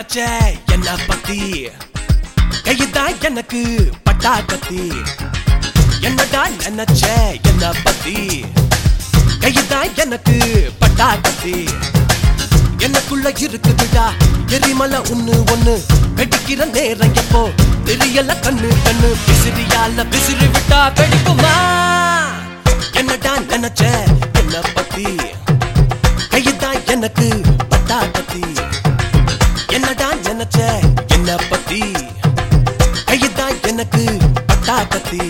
நினைச்ச என்ன பத்தி கைதான் எனக்கு பட்டா கத்தி என்னடா நினைச்ச என்ன பத்தி கைதான் எனக்கு பட்டா கத்தி எனக்குள்ள இருக்குதுடா எரிமலை ஒண்ணு ஒண்ணு வெடிக்கிற நேரம் எப்போ தெரியல கண்ணு கண்ணு விசிறியால விசிறி விட்டா வெடிக்குமா என்னடா நினைச்ச என்ன பத்தி கைதான் எனக்கு பட்டா கத்தி என்னடா நினைச்ச என்ன பத்தி கைதான் எனக்கு பட்டா கத்தி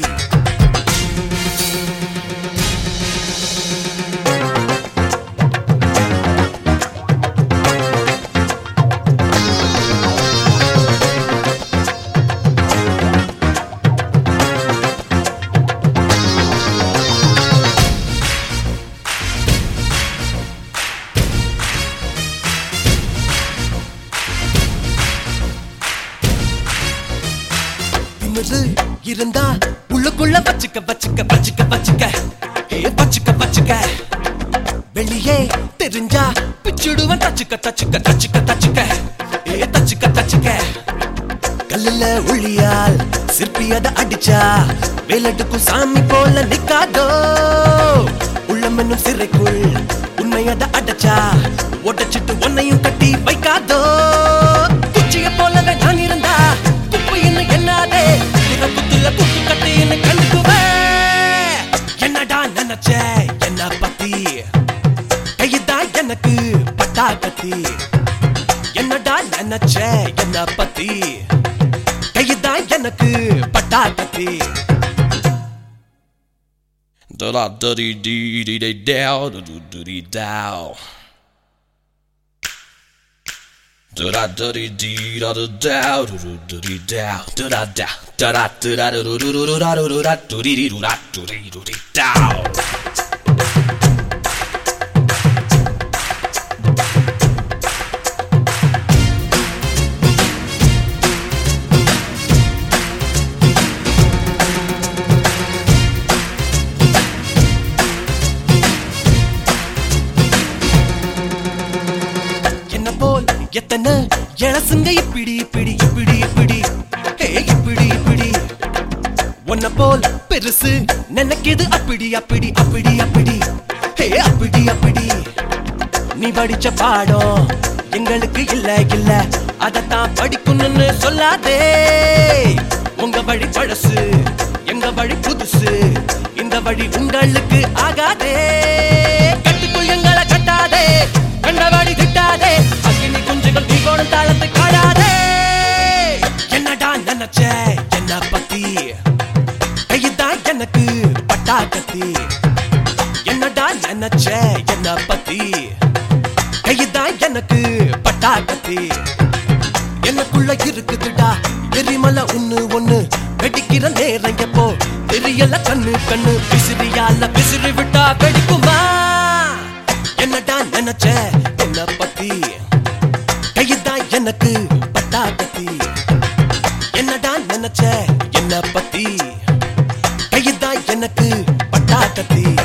திமிரு இருந்தா உள்ளுக்குள்ள வச்சுக்க வச்சுக்க வச்சுக்க வச்சுக்க ஏ வச்சுக்க வச்சுக்க வெளியே தெரிஞ்சா பிச்சுடுவன் தச்சுக்க தச்சுக்க தச்சுக்க தச்சுக்க ஏ தச்சுக்க தச்சுக்க கல்லுல உள்ளியால் சிற்பி அத அடிச்சா வேலட்டுக்கும் சாமி போல நிக்காதோ உள்ளம் என்னும் சிறைக்குள் உண்மை அத அடைச்சா ஒட்டச்சிட்டு உன்னையும் கட்டி வைக்காதோ குச்சிய போலவே நான் இருந்தா குப்பு என்ன என்னாதே குதிரை குத்துல குத்து கட்டி என்ன கண்டுக்குவே என்னடா நினைச்ச என்ன பத்தி கைதான் எனக்கு பட்டா கத்தி என்னடா நினைச்ச என்ன பத்தி கைதான் எனக்கு பட்டா கத்தி Da da da dee dee dee dee dow da do do dee dow. Da da da dee dee da da dow do do do dee dow. Da da da da da da da do do do do do da do do da do dee dee do da do dee do dee dow. என்ன போல் எத்தனை இளசுங்க இப்படி இப்படி இப்படி இப்படி ஹே இப்படி இப்படி உன்ன போல் பெருசு நினைக்குது அப்படி அப்படி அப்படி அப்படி ஹே அப்படி அப்படி நீ படிச்ச பாடம் எங்களுக்கு இல்ல இல்ல அதத்தான் படிக்கணும்னு சொல்லாதே உங்க வழி பழசு எங்க வழி புதுசு இந்த வழி உங்களுக்கு ஆகாதே கட்டுக்குள் எங்களை கட்டாதே கண்டவாடி திட்டாதே அக்கினி குஞ்சுகள் நீ கோணம் தாளத்தை காடாதே என்னடா நினைச்ச என்ன பத்தி கைதான் எனக்கு பட்டா கத்தி என்னடா நினைச்ச என்ன பத்தி கைதான் எனக்கு பட்டா கத்தி எனக்குள்ள இருக்குதுடா எரிமலை ஒண்ணு ஒண்ணு வெடிக்கிற நேரம் எப்போ தெரியல கண்ணு கண்ணு விசிறியால விசிறி விட்டா வெடிக்குமா என்னடா நினைச்ச என்ன பத்தி கைதான் எனக்கு பட்டா கத்தி என்னடா நினைச்ச என்ன பத்தி கைதான் எனக்கு பட்டா கத்தி